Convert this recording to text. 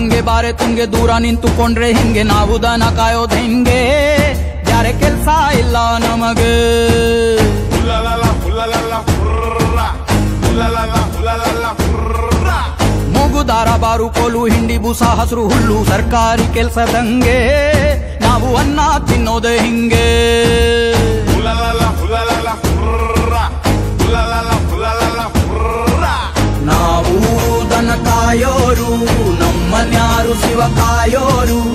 ಗಂಗೆ ಬಾರೆ ತುಂಗೆ ದೂರ ನಿಂತುಕೊಂಡ್ರೆ ಹಿಂಗೆ ನಾವು ದನ ಕಾಯೋದ್ ಹೆಂಗೆ ಯಾರೆ ಕೆಲ್ಸ ಇಲ್ಲ ನಮಗೆ Hulalala, hulalala, hurra. Hulalala, hulalala, hurra. ಮೂಗುದಾರ ಬಾರು ಕೋಲು ಹಿಂಡಿ ಬೂಸ ಹಸಿರು ಹುಲ್ಲು ಸರ್ಕಾರಿ ಕೆಲ್ಸದಂಗೆ ನಾವು ಅನ್ನ ತಿನ್ನೋದೆ ಹಿಂಗೆ Hulalala, hulalala, hurra. Hulalala, hulalala, hurra. ನಾವು ದನ ಕಾಯೋರು ನಮ್ಮನ್ಯಾರು ಶಿವ ಕಾಯೋರು